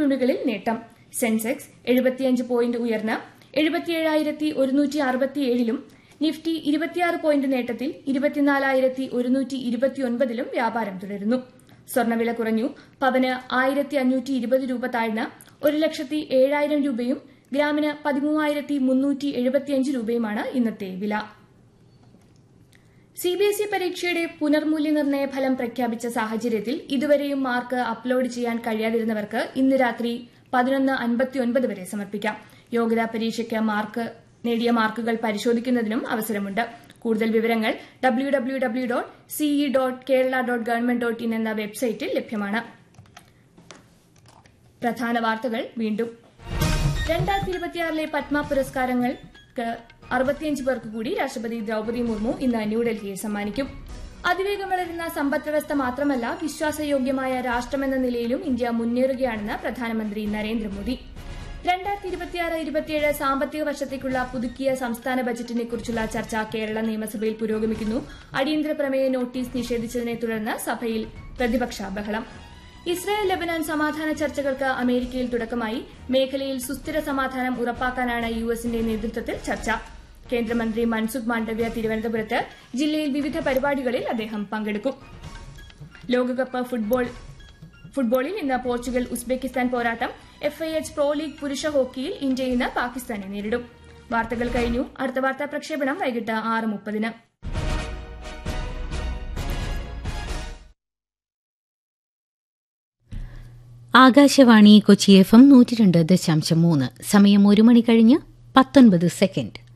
യൂണിറ്റുകളിൽ നേട്ടം സെൻസെക്സ് എഴുപത്തിയഞ്ച് പോയിന്റ് ഉയർന്ന് എഴുപത്തിയേഴായിരത്തി ഒരുന്നൂറ്റി അറുപത്തിയേഴിലും നിഫ്റ്റി ഇരുപത്തിയാറ് പോയിന്റ് നേട്ടത്തിൽ ഇരുപത്തിനാലായിരത്തി ഒരുന്നൂറ്റി ഇരുപത്തിയൊൻപതിലും വ്യാപാരം തുടരുന്നു സ്വർണ്ണവില കുറഞ്ഞു പവന് ആയിരത്തി അഞ്ഞൂറ്റി ഇരുപത് രൂപ താഴ്ന്ന് ഒരു ലക്ഷത്തി ഏഴായിരം രൂപയും ഗ്രാമിന് പതിമൂവായിരത്തി മുന്നൂറ്റി എഴുപത്തിയഞ്ച് രൂപയുമാണ് ഇന്നത്തെ വില സിബിഎസ്ഇ പരീക്ഷയുടെ പുനർമൂല്യനിർണ്ണയ ഫലം പ്രഖ്യാപിച്ച സാഹചര്യത്തിൽ ഇതുവരെയും മാർക്ക് അപ്ലോഡ് ചെയ്യാൻ കഴിയാതിരുന്നവർക്ക് ഇന്ന് രാത്രി പതിനൊന്ന് അൻപത്തിയൊൻപത് വരെ സമർപ്പിക്കാം യോഗ്യതാ പരീക്ഷയ്ക്ക് മാർക്ക് നേടിയ മാർക്കുകൾ പരിശോധിക്കുന്നതിനും അവസരമുണ്ട് കൂടുതൽ വിവരങ്ങൾ W W W dot CE dot Kerala dot government dot in എന്ന വെബ്സൈറ്റിൽ ലഭ്യമാണ് പ്രധാന വാർത്തകൾ വീണ്ടും രണ്ടായിരത്തി ഇരുപത്തിയാറിലെ പത്മ പുരസ്കാരങ്ങൾക്ക് അറുപത്തിയഞ്ച് പേർക്ക് കൂടി രാഷ്ട്രപതി ദ്രൌപദി മുർമു ഇന്ന് ന്യൂഡൽഹിയിൽ സമ്മാനിക്കും അതിവേഗം വളരുന്ന സമ്പദ് വ്യവസ്ഥ മാത്രമല്ല വിശ്വാസയോഗ്യമായ രാഷ്ട്രമെന്ന നിലയിലും ഇന്ത്യ മുന്നേറുകയാണെന്ന് പ്രധാനമന്ത്രി നരേന്ദ്രമോദി രണ്ടായിരത്തി ഇരുപത്തിയാറ് ഇരുപത്തിയേഴ് സാമ്പത്തിക വർഷത്തേക്കുള്ള പുതുക്കിയ സംസ്ഥാന ബജറ്റിനെ കുറിച്ചുള്ള ചർച്ച കേരള നിയമസഭയിൽ പുരോഗമിക്കുന്നു അടിയന്തര പ്രമേയ നോട്ടീസ് നിഷേധിച്ചതിനെ തുടർന്ന് സഭയിൽ പ്രതിപക്ഷ ബഹളം ഇസ്രായേൽ ലബനാൻ സമാധാന ചർച്ചകൾക്ക് അമേരിക്കയിൽ തുടക്കമായി മേഖലയിൽ സുസ്ഥിര സമാധാനം ഉറപ്പാക്കാനാണ് യു എസിന്റെ നേതൃത്വത്തിൽ ചർച്ച കേന്ദ്രമന്ത്രി മൻസുഖ് മാണ്ഡവ്യ തിരുവനന്തപുരത്ത് ജില്ലയിൽ വിവിധ പരിപാടികളിൽ അദ്ദേഹം പങ്കെടുക്കും ലോകകപ്പ് ഫുട്ബോൾ ഫുട്ബോളിൽ ഇന്ന് പോർച്ചുഗൽ ഉസ്ബെക്കിസ്ഥാൻ പോരാട്ടം എഫ്ഐഎച്ച് പ്രോ ലീഗ് പുരുഷ ഹോക്കിയിൽ ഇന്ത്യ ഇന്ന് പാകിസ്ഥാനെ നേരിടും വാർത്തകൾ കഴിഞ്ഞു അടുത്ത വാർത്താ പ്രക്ഷേപണം വൈകിട്ട് ആറ് മുപ്പതിന് ആകാശവാണി കൊച്ചി എഫ് എം നൂറ്റി രണ്ട് ദശാംശം മൂന്ന് സമയം ഒരു മണി കഴിഞ്ഞ് പത്തൊൻപത് സെക്കൻഡ്